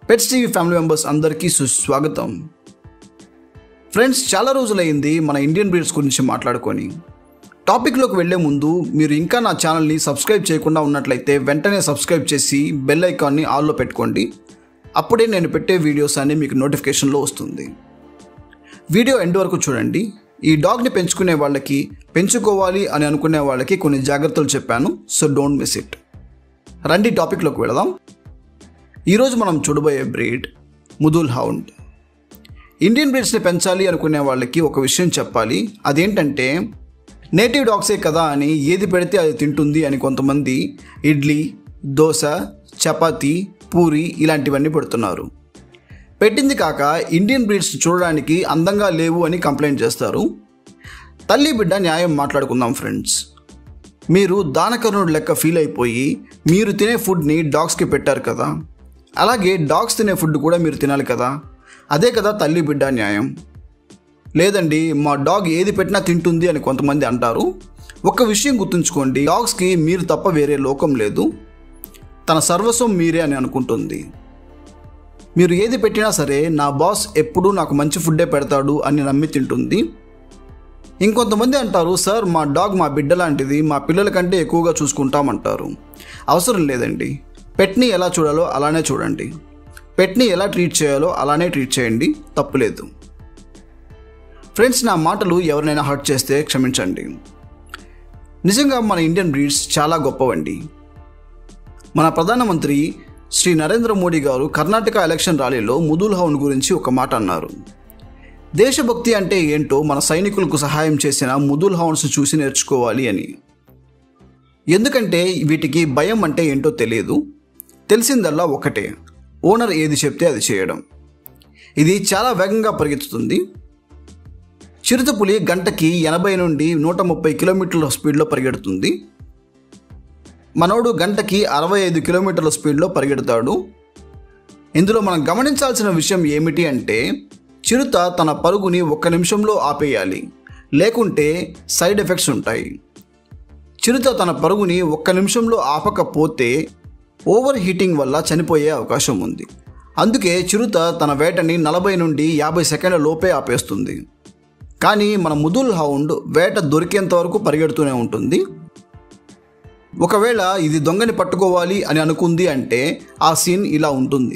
pets TV family members అందరికీ సుస్వాగతం friends చాలా రోజులైంది మన ఇండియన్ బ్రీడ్స్ గురించి మాట్లాడుకొని టాపిక్లోకి వెళ్లే ముందు మీరు ఇంకా నా ఛానల్ని సబ్స్క్రైబ్ చేయకుండా ఉన్నట్లయితే వెంటనే సబ్స్క్రైబ్ చేసి బెల్ ఐకాన్ని ఆల్లో పెట్టుకోండి అప్పుడే నేను పెట్టే వీడియోస్ అన్ని మీకు నోటిఫికేషన్లో వస్తుంది వీడియో ఎండ్ వరకు చూడండి ఈ డాగ్ని పెంచుకునే వాళ్ళకి పెంచుకోవాలి అని అనుకునే వాళ్ళకి కొన్ని జాగ్రత్తలు చెప్పాను సో డోంట్ మిస్ ఇట్ రండి టాపిక్లోకి వెళదాం ఈరోజు మనం చూడబోయే బ్రీడ్ ముదుల్ హౌండ్ ఇండియన్ బ్రీడ్స్ని పెంచాలి అనుకునే వాళ్ళకి ఒక విషయం చెప్పాలి అదేంటంటే నేటివ్ డాగ్సే కదా అని ఏది పెడితే అది తింటుంది అని కొంతమంది ఇడ్లీ దోశ చపాతీ పూరి ఇలాంటివన్నీ పెడుతున్నారు పెట్టింది కాక ఇండియన్ బ్రీడ్స్ చూడడానికి అందంగా లేవు అని కంప్లైంట్ చేస్తారు తల్లి బిడ్డ న్యాయం మాట్లాడుకుందాం ఫ్రెండ్స్ మీరు దానకరుణుడు లెక్క ఫీల్ అయిపోయి మీరు తినే ఫుడ్ని డాగ్స్కి పెట్టారు కదా అలాగే డాగ్స్ తినే ఫుడ్ కూడా మీరు తినాలి కదా అదే కదా తల్లి బిడ్డ న్యాయం లేదండి మా డాగ్ ఏది పెట్టినా తింటుంది అని కొంతమంది అంటారు ఒక విషయం గుర్తుంచుకోండి డాగ్స్కి మీరు తప్ప వేరే లోకం లేదు తన సర్వస్వం మీరే అని అనుకుంటుంది మీరు ఏది పెట్టినా సరే నా బాస్ ఎప్పుడూ నాకు మంచి ఫుడ్డే పెడతాడు అని నమ్మి తింటుంది ఇంకొంతమంది అంటారు సార్ మా డాగ్ మా బిడ్డ లాంటిది మా పిల్లల కంటే ఎక్కువగా చూసుకుంటామంటారు అవసరం లేదండి పెట్ని ఎలా చూడాలో అలానే చూడండి పెట్ని ఎలా ట్రీట్ చేయాలో అలానే ట్రీట్ చేయండి తప్పులేదు ఫ్రెండ్స్ నా మాటలు ఎవరినైనా హర్ట్ చేస్తే క్షమించండి నిజంగా మన ఇండియన్ బ్రీడ్స్ చాలా గొప్పవండి మన ప్రధానమంత్రి శ్రీ నరేంద్ర మోడీ గారు కర్ణాటక ఎలక్షన్ ర్యాలీలో ముదుల్ హౌన్ గురించి ఒక మాట అన్నారు దేశభక్తి అంటే ఏంటో మన సైనికులకు సహాయం చేసిన ముదుల్ హౌన్స్ చూసి నేర్చుకోవాలి అని ఎందుకంటే వీటికి భయం అంటే ఏంటో తెలియదు తెలిసిందల్లా ఒకటే ఓనర్ ఏది చెప్తే అది చేయడం ఇది చాలా వేగంగా పరిగెత్తుతుంది చిరుతపులి గంటకి ఎనభై నుండి నూట ముప్పై కిలోమీటర్ల స్పీడ్లో పరిగెడుతుంది మనోడు గంటకి అరవై ఐదు కిలోమీటర్ల స్పీడ్లో పరిగెడతాడు ఇందులో మనం గమనించాల్సిన విషయం ఏమిటి అంటే చిరుత తన పరుగుని ఒక్క నిమిషంలో ఆపేయాలి లేకుంటే సైడ్ ఎఫెక్ట్స్ ఉంటాయి చిరుత తన పరుగుని ఒక్క నిమిషంలో ఆపకపోతే ఓవర్ హీటింగ్ వల్ల చనిపోయే అవకాశం ఉంది అందుకే చిరుత తన వేటని నలభై నుండి యాభై సెకండ్ల లోపే ఆపేస్తుంది కానీ మన ముదుల్ హౌండ్ వేట దొరికేంత వరకు పరిగెడుతూనే ఉంటుంది ఒకవేళ ఇది దొంగని పట్టుకోవాలి అని అనుకుంది అంటే ఆ సీన్ ఇలా ఉంటుంది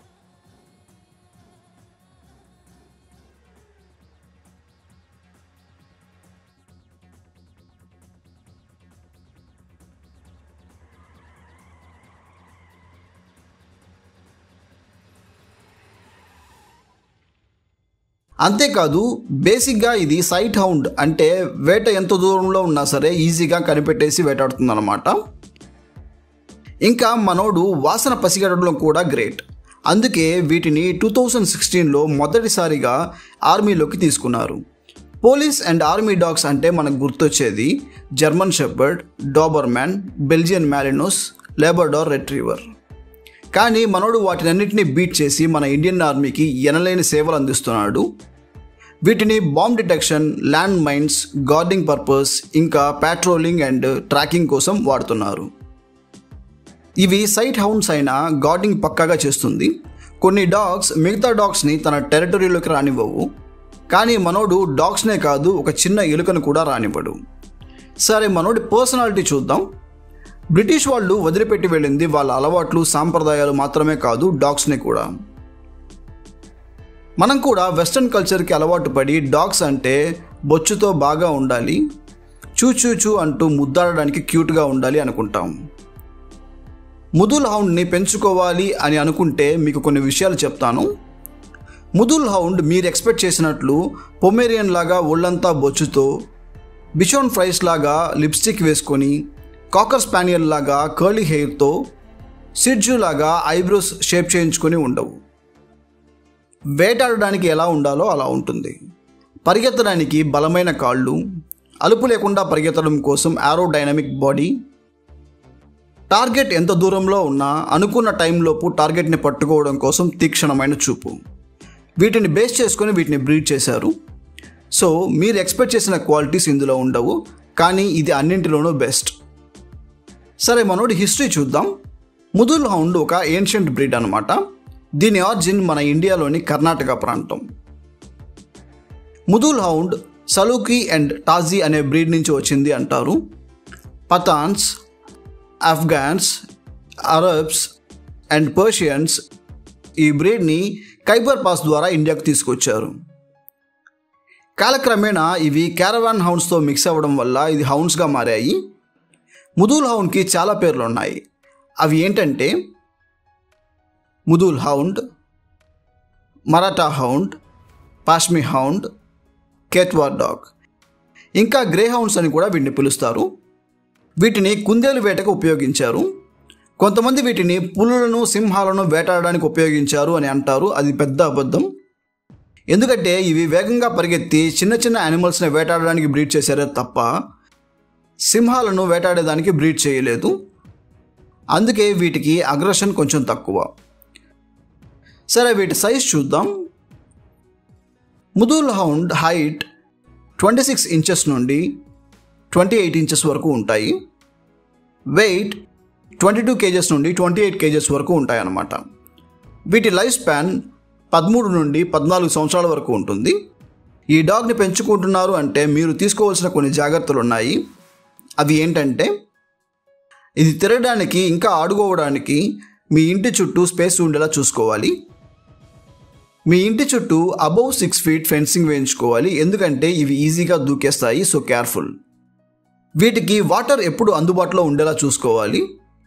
అంతేకాదు బేసిక్గా ఇది సైట్ హౌండ్ అంటే వేట ఎంత దూరంలో ఉన్నా సరే ఈజీగా కనిపెట్టేసి వేటాడుతుంది అనమాట ఇంకా మనోడు వాసన పసిగడడంలో కూడా గ్రేట్ అందుకే వీటిని టూ థౌజండ్ సిక్స్టీన్లో మొదటిసారిగా ఆర్మీలోకి తీసుకున్నారు పోలీస్ అండ్ ఆర్మీ డాగ్స్ అంటే మనకు గుర్తొచ్చేది German shepherd Doberman Belgian Malinois labrador retriever కానీ మనోడు వాటినన్నింటినీ బీట్ చేసి మన ఇండియన్ ఆర్మీకి ఎనలేని సేవలు అందిస్తున్నాడు వీటిని bomb detection land mines guarding purpose ఇంకా పాట్రోలింగ్ అండ్ ట్రాకింగ్ కోసం వాడుతున్నారు ఇవి సైట్ హౌండ్స్ అయినా గార్డింగ్ పక్కాగా చేస్తుంది కొన్ని డాగ్స్ మిగతా డాగ్స్ని తన టెరిటరీలోకి రానివ్వవు కానీ మనోడు డాగ్స్నే కాదు ఒక చిన్న ఎలుకను కూడా రానివ్వడు సరే మనోడి పర్సనాలిటీ చూద్దాం బ్రిటిష్ వాళ్ళు వదిలిపెట్టి వెళ్ళింది వాళ్ళ అలవాట్లు సాంప్రదాయాలు మాత్రమే కాదు డాగ్స్ని కూడా మనం కూడా వెస్ట్రన్ కల్చర్కి అలవాటు పడి డాగ్స్ అంటే బొచ్చుతో బాగా ఉండాలి చూ చూ చూ అంటూ ముద్దాడడానికి క్యూట్గా ఉండాలి అనుకుంటాం ముదుల్ హౌండ్ని పెంచుకోవాలి అని అనుకుంటే మీకు కొన్ని విషయాలు చెప్తాను ముదుల్ హౌండ్ మీరు ఎక్స్పెక్ట్ చేసినట్లు పొమేరియన్ లాగా ఒళ్ళంతా బొచ్చుతో బిషోన్ ఫ్రైస్ లాగా లిప్స్టిక్ వేసుకొని కాకర్ స్పానియల్ లాగా కర్లీ హెయిర్తో సిడ్జు లాగా ఐబ్రోస్ షేప్ చేయించుకొని ఉండవు వేటాడడానికి ఎలా ఉండాలో అలా ఉంటుంది పరిగెత్తడానికి బలమైన కాళ్ళు అలుపు లేకుండా పరిగెత్తడం కోసం డైనమిక్ బాడీ టార్గెట్ ఎంత దూరంలో ఉన్నా అనుకున్న టైంలోపు టార్గెట్ని పట్టుకోవడం కోసం తీక్షణమైన చూపు వీటిని బేస్ చేసుకొని వీటిని బ్రీడ్ చేశారు సో మీరు ఎక్స్పెక్ట్ చేసిన క్వాలిటీస్ ఇందులో ఉండవు కానీ ఇది అన్నింటిలోనూ బెస్ట్ సరే మనోడి హిస్టరీ చూద్దాం ముదుల్ హౌండ్ ఒక ఏన్షియంట్ బ్రీడ్ అనమాట దీని ఆరిజిన్ మన ఇండియాలోని కర్ణాటక ప్రాంతం ముదుల్ హౌండ్ సలూకి అండ్ టాజీ అనే బ్రీడ్ నుంచి వచ్చింది అంటారు Pathans Afghans Arabs and Persians ఈ బ్రీడ్ని కైబర్ పాస్ ద్వారా ఇండియాకు తీసుకొచ్చారు కాలక్రమేణా ఇవి క్యారవాన్ హౌండ్స్తో మిక్స్ అవ్వడం వల్ల ఇది హౌండ్స్గా మారాయి ముదూల్ హౌండ్కి చాలా పేర్లు ఉన్నాయి అవి ఏంటంటే Mudhol hound Maratha hound Pashmi hound Kathiawar dog ఇంకా గ్రే హౌండ్స్ అని కూడా వీటిని పిలుస్తారు వీటిని కుందేలు వేటకు ఉపయోగించారు కొంతమంది వీటిని పులులను సింహాలను వేటాడడానికి ఉపయోగించారు అని అంటారు అది పెద్ద అబద్ధం ఎందుకంటే ఇవి వేగంగా పరిగెత్తి చిన్న చిన్న యానిమల్స్ని వేటాడడానికి బ్రీడ్ చేశారే తప్ప సింహాలను వేటాడేదానికి బ్రీడ్ చేయలేదు అందుకే వీటికి అగ్రెషన్ కొంచెం తక్కువ సరే వీటి సైజ్ చూద్దాం Mudhol hound height twenty six inches నుండి ట్వంటీ ఎయిట్ ఇంచెస్ వరకు ఉంటాయి వెయిట్ ట్వంటీ టూ కేజెస్ నుండి ట్వంటీ ఎయిట్ కేజెస్ వరకు ఉంటాయన్నమాట వీటి లైఫ్ స్పాన్ పదమూడు నుండి పద్నాలుగు సంవత్సరాల వరకు ఉంటుంది ఈ డాగ్ని పెంచుకుంటున్నారు అంటే మీరు తీసుకోవాల్సిన కొన్ని జాగ్రత్తలు ఉన్నాయి అవి ఏంటంటే ఇది తిరగడానికి ఇంకా ఆడుకోవడానికి మీ ఇంటి చుట్టూ స్పేస్ ఉండేలా చూసుకోవాలి మీ ఇంటి చుట్టూ అబౌవ్ సిక్స్ ఫీట్ ఫెన్సింగ్ వేయించుకోవాలి ఎందుకంటే ఇవి ఈజీగా దూకేస్తాయి సో కేర్ఫుల్ వీటికి వాటర్ ఎప్పుడు అందుబాటులో ఉండేలా చూసుకోవాలి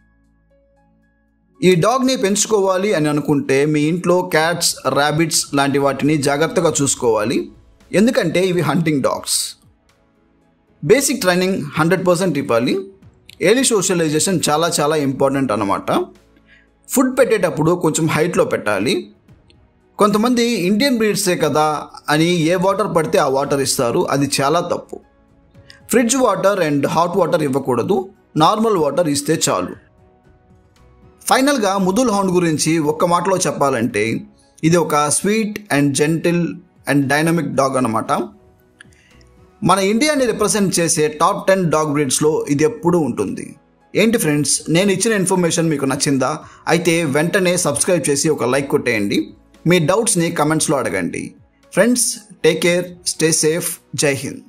ఈ డాగ్ని పెంచుకోవాలి అని అనుకుంటే మీ ఇంట్లో క్యాట్స్ ర్యాబిట్స్ లాంటి వాటిని జాగ్రత్తగా చూసుకోవాలి ఎందుకంటే ఇవి hunting dogs basic training hundred percent ఇవ్వాలి ఎర్లీ సోషలైజేషన్ చాలా చాలా ఇంపార్టెంట్ అనమాట ఫుడ్ పెట్టేటప్పుడు కొంచెం హైట్లో పెట్టాలి కొంతమంది ఇండియన్ బ్రీడ్సే కదా అని ఏ వాటర్ పడితే ఆ వాటర్ ఇస్తారు అది చాలా తప్పు fridge water and hot water ఇవ్వకూడదు నార్మల్ వాటర్ ఇస్తే చాలు ఫైనల్గా ముదుల్ హౌండ్ గురించి ఒక్క మాటలో చెప్పాలంటే ఇది ఒక sweet and gentle and dynamic dog అనమాట మన ఇండియాని రిప్రజెంట్ చేసే టాప్ టెన్ డాగ్ బ్రీడ్స్లో ఇది ఎప్పుడూ ఉంటుంది ఏంటి ఫ్రెండ్స్ నేను ఇచ్చిన ఇన్ఫర్మేషన్ మీకు నచ్చిందా అయితే వెంటనే సబ్స్క్రైబ్ చేసి ఒక లైక్ కొట్టేయండి మీ డౌట్స్ని కమెంట్స్లో అడగండి friends take care stay safe Jai Hind